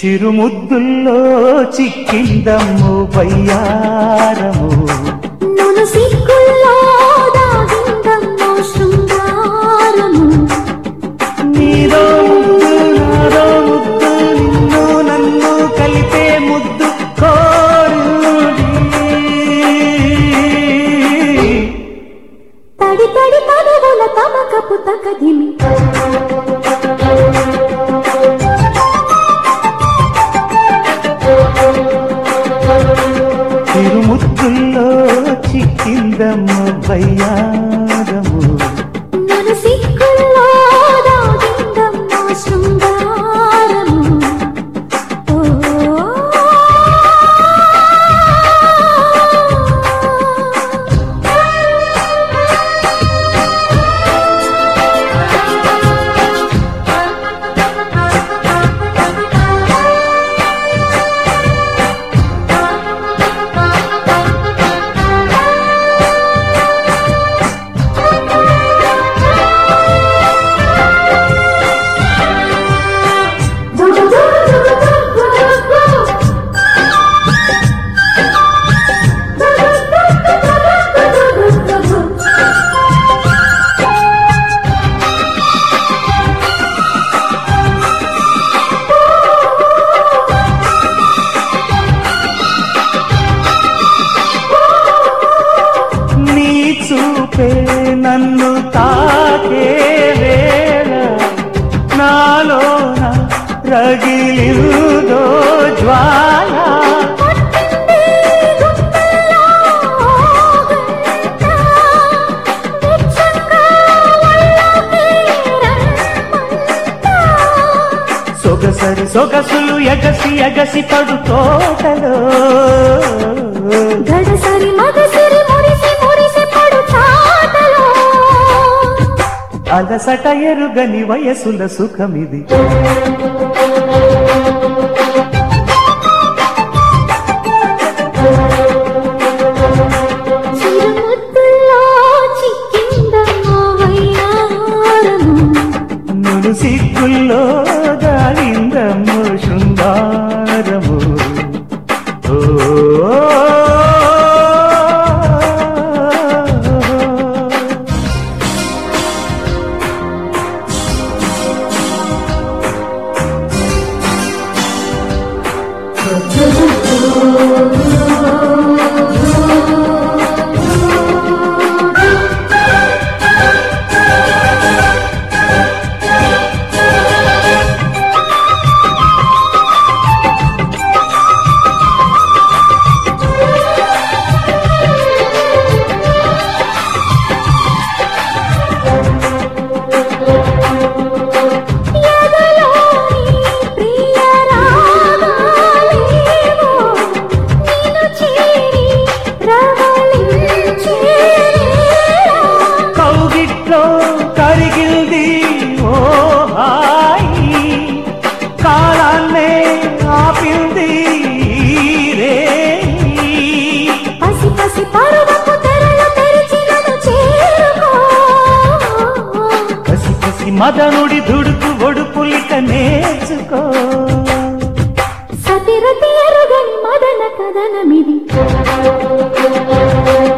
చిరుముద్దుల్లో చిక్కిందమ్ము బయ్యారము నన్ను సిగ్గుల్లో దాగిందమ్మో శృంగారము నీదో ముద్దు నాదో ముద్దు నిన్ను నన్ను కలిపే ముద్దు కోరుడి తడి తడి తనువుల తమకపు తకదిమి చిరుముద్దుల్లో చిక్కిందమ్ము బయ్యారము నన్ను సిగ్గుల్లో దాగిందమ్మో శృంగారము నీ చూపే నన్ను తాకే వేళ నాలోన రగిలిందో జ్వాల సొగసరి సొగసులు ఎగసి ఎగసి పడు తోటలో గడసరి మగసిరి మురిసి మురిసి పడు చాటలో అలసట ఎరుగని వయసుల సుఖమిది చిరుముద్దుల్లో చిక్కిందమ్మో వయ్యారము నును సిగ్గుల్లో దారిందమ్ము శృంగారము ఓ ఎదలోని ప్రియ రాగాలేవో నిన్ను చేరి రవళించేలా కౌగిట్లో కరిగిల్ది ఓ హాయి కాలాన్నే ఆపింది రే పసి పసి పరువపు తెరలు తెరిచినను చేరుకో కసి కసి మదనుడి దుడుకు ఒడుపులిక నేర్చుకో సతిరతి ఎరుగని మదన కదనమిది